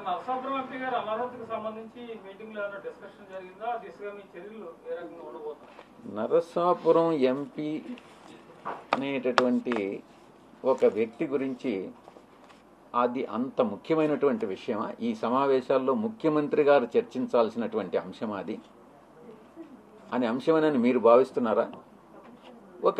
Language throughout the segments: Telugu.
సార్ నరసాపురం ఎంపీ గారు అనర్హతకు సంబంధించి మీటింగ్ లో ఏమైనా డిస్కషన్ జరిగిందా ఆ దిశగా మీ చర్యలు ఏ రకంగా ఉండబోతున్నాయి నరసాపురం ఎంపీ అనేటటువంటి ఒక వ్యక్తి గురించి అది అంత ముఖ్యమైనటువంటి విషయమా ఈ సమావేశాల్లో ముఖ్యమంత్రి గారు చర్చించాల్సినటువంటి అంశం అది అనే అంశమని మీరు భావిస్తున్నారా ఒక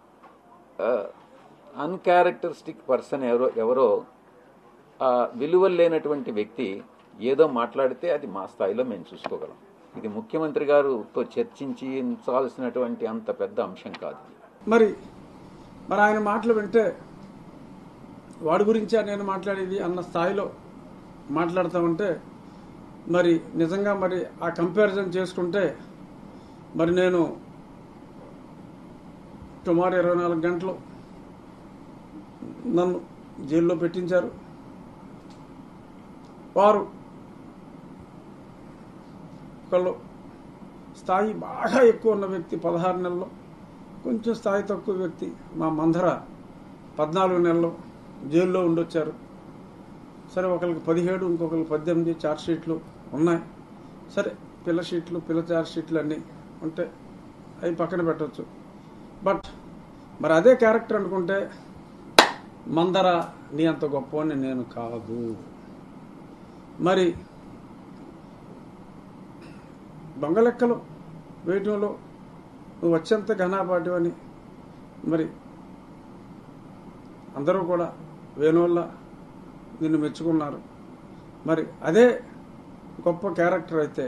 అన్క్యారెక్టరిస్టిక్ పర్సన్ ఎవరో ఎవరో ఆ, విలువలు లేనటువంటి వ్యక్తి ఏదో మాట్లాడితే అది మా స్థాయిలో మేము చూసుకోగలం ఇది ముఖ్యమంత్రి గారుతో చర్చించాల్సినటువంటి అంత పెద్ద అంశం కాదు మరి మరి ఆయన మాటలు వింటే వాడి గురించే నేను మాట్లాడేది అన్న స్థాయిలో మాట్లాడుతూ ఉంటే మరి నిజంగా మరి ఆ కంపారిజన్ చేసుకుంటే మరి నేను సుమారు ఇరవై నాలుగు గంటలు నన్ను జైల్లో పెట్టించారు వారు ఒకళ్ళు స్థాయి బాగా ఎక్కువ ఉన్న వ్యక్తి పదహారు నెలలు కొంచెం స్థాయి తక్కువ వ్యక్తి మా మందర పద్నాలుగు నెలలు జైల్లో ఉండొచ్చారు సరే ఒకరికి పదిహేడు ఇంకొకరికి పద్దెనిమిది చార్జ్ షీట్లు ఉన్నాయి సరే పిల్ల షీట్లు పిల్ల చార్జ్ షీట్లు అన్నీ ఉంటే అవి పక్కన పెట్టవచ్చు బట్ మరి అదే క్యారెక్టర్ అనుకుంటే మందర నీ అంత గొప్పవాడిని నేను కాదు మరి దొంగ లెక్కలు వేయటంలో నువ్వు వచ్చేంత ఘనాపాటివని మరి అందరూ కూడా వేణువల్ల నిన్ను మెచ్చుకున్నారు మరి అదే గొప్ప క్యారెక్టర్ అయితే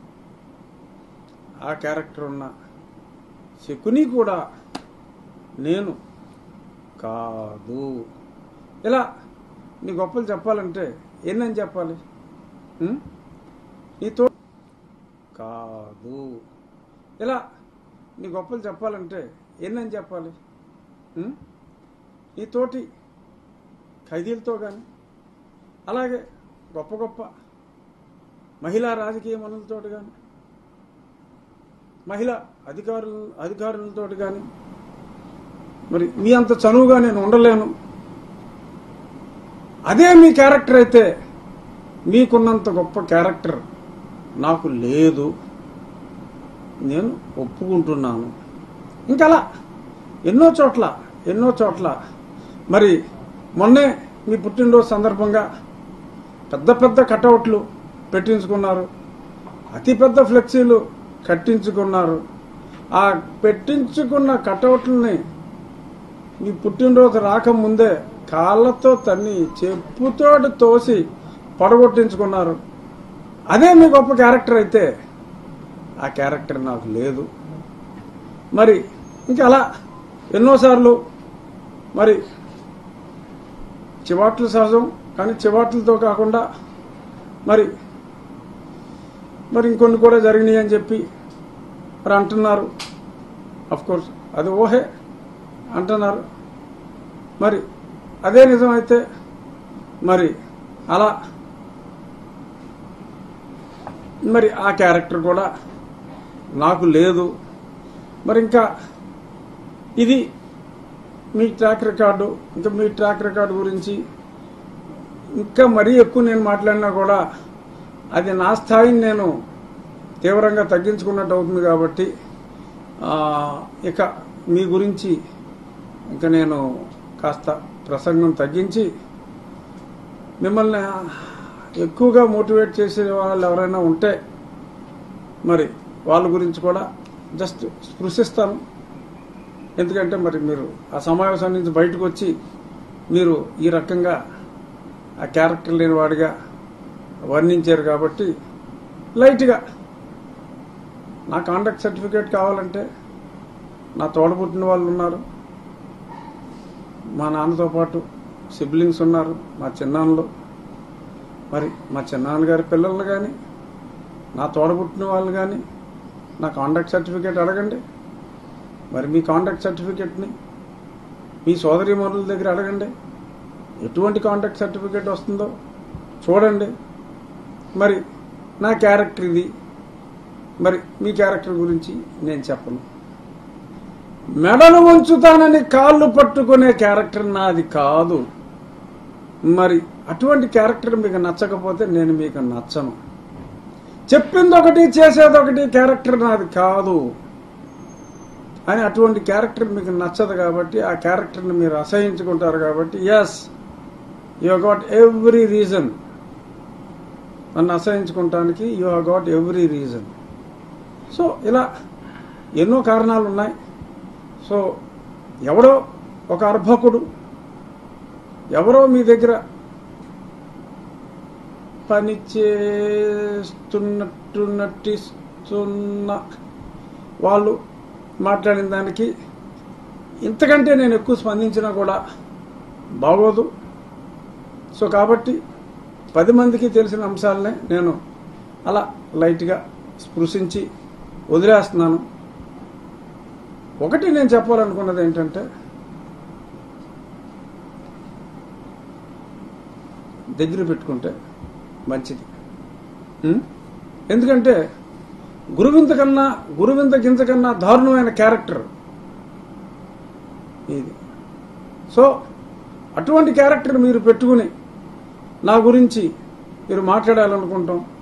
ఆ క్యారెక్టర్ ఉన్న శకుని కూడా నేను కాదు ఇలా నీ గొప్పలు చెప్పాలంటే ఎన్నని చెప్పాలి ఉం? నీతో కాదు ఇలా నీ గొప్పలు చెప్పాలంటే ఎన్నని చెప్పాలి ఉం? నీతోటి ఖైదీలతో కానీ అలాగే గొప్ప గొప్ప మహిళా రాజకీయ మనులతో కానీ మహిళా అధికారులు అధికారులతో కానీ మరి మీ అంత చనువుగా నేను ఉండలేను అదే మీ క్యారెక్టర్ అయితే మీకున్నంత గొప్ప క్యారెక్టర్ నాకు లేదు నేను ఒప్పుకుంటున్నాను ఇంకలా ఎన్నో చోట్ల ఎన్నో చోట్ల మరి మొన్నే మీ పుట్టినరోజు సందర్భంగా పెద్ద పెద్ద కటౌట్లు పెట్టించుకున్నారు అతి పెద్ద ఫ్లెక్సీలు కట్టించుకున్నారు ఆ పెట్టించుకున్న కటౌట్లని మీ పుట్టినరోజు రాకముందే కాళ్ళతో తన్ని చెప్పుతోటి తోసి పడగొట్టించుకున్నారు అదే మీ గొప్ప క్యారెక్టర్ అయితే ఆ క్యారెక్టర్ నాకు లేదు మరి ఇంకా అలా ఎన్నోసార్లు మరి చివాట్లు సహజం కానీ చివాట్లతో కాకుండా మరి మరి ఇంకొన్ని కూడా జరిగినాయి అని చెప్పి మరి అంటున్నారు అఫ్ కోర్స్ అది ఊహే అంటున్నారు మరి అదే నిజమైతే మరి అలా మరి ఆ క్యారెక్టర్ కూడా నాకు లేదు మరి ఇంకా ఇది మీ ట్రాక్ రికార్డు ఇంకా మీ ట్రాక్ రికార్డు గురించి ఇంకా మరీ ఎక్కువ నేను మాట్లాడినా కూడా అది నా స్థాయిని నేను తీవ్రంగా తగ్గించుకున్నట్టు అవుతుంది కాబట్టి ఆ, ఇక మీ గురించి ఇంకా నేను కాస్త ప్రసంగం తగ్గించి మిమ్మల్ని ఎక్కువగా మోటివేట్ చేసే వాళ్ళు ఎవరైనా ఉంటే మరి వాళ్ళ గురించి కూడా జస్ట్ స్పృశిస్తాను ఎందుకంటే మరి మీరు ఆ సమావేశం నుంచి బయటకు వచ్చి మీరు ఈ రకంగా ఆ క్యారెక్టర్ లేని వాడిగా వర్ణించారు కాబట్టి లైట్గా నా కాండక్ట్ సర్టిఫికేట్ కావాలంటే నా తోడబుట్టిన వాళ్ళు ఉన్నారు మా నాన్నతో పాటు సిబ్లింగ్స్ ఉన్నారు మా చిన్నాన్నలు మరి మా చిన్నాన్నగారి పిల్లలు కానీ నా తోడబుట్టిన వాళ్ళు కానీ నా కాండక్ట్ సర్టిఫికేట్ అడగండి మరి మీ కాంటాక్ట్ సర్టిఫికేట్ని మీ సోదరి మనుల దగ్గర అడగండి ఎటువంటి కాంటాక్ట్ సర్టిఫికేట్ వస్తుందో చూడండి మరి నా క్యారెక్టర్ ఇది మరి మీ క్యారెక్టర్ గురించి నేను చెప్పను మెడలు ఉంచుతానని కాళ్ళు పట్టుకునే క్యారెక్టర్ నాది కాదు మరి అటువంటి క్యారెక్టర్ మీకు నచ్చకపోతే నేను మీకు నచ్చను చెప్పింది ఒకటి చేసేది ఒకటి క్యారెక్టర్ నాది కాదు అని అటువంటి క్యారెక్టర్ మీకు నచ్చదు కాబట్టి ఆ క్యారెక్టర్ని మీరు అసహించుకుంటారు కాబట్టి yes you got every reason నన్ను అసహించుకుంటానికి you got every reason so ఇలా ఎన్నో కారణాలు ఉన్నాయి సో ఎవడో ఒక అర్భకుడు ఎవరో మీ దగ్గర పని చేస్తున్నట్టు నటిస్తున్న వాళ్ళు మాట్లాడిన దానికి ఇంతకంటే నేను ఎక్కువ స్పందించినా కూడా బాగోదు సో కాబట్టి పది మందికి తెలిసిన అంశాలనే నేను అలా లైట్గా స్పృశించి వదిలేస్తున్నాను ఒకటి నేను చెప్పాలనుకున్నది ఏంటంటే దగ్గర పెట్టుకుంటే మంచిది ఉం? ఎందుకంటే గురువింత కన్నా గురువింత గింజ కన్నా దారుణమైన క్యారెక్టర్ ఇది సో అటువంటి క్యారెక్టర్ మీరు పెట్టుకుని నా గురించి మీరు మాట్లాడాలనుకుంటాం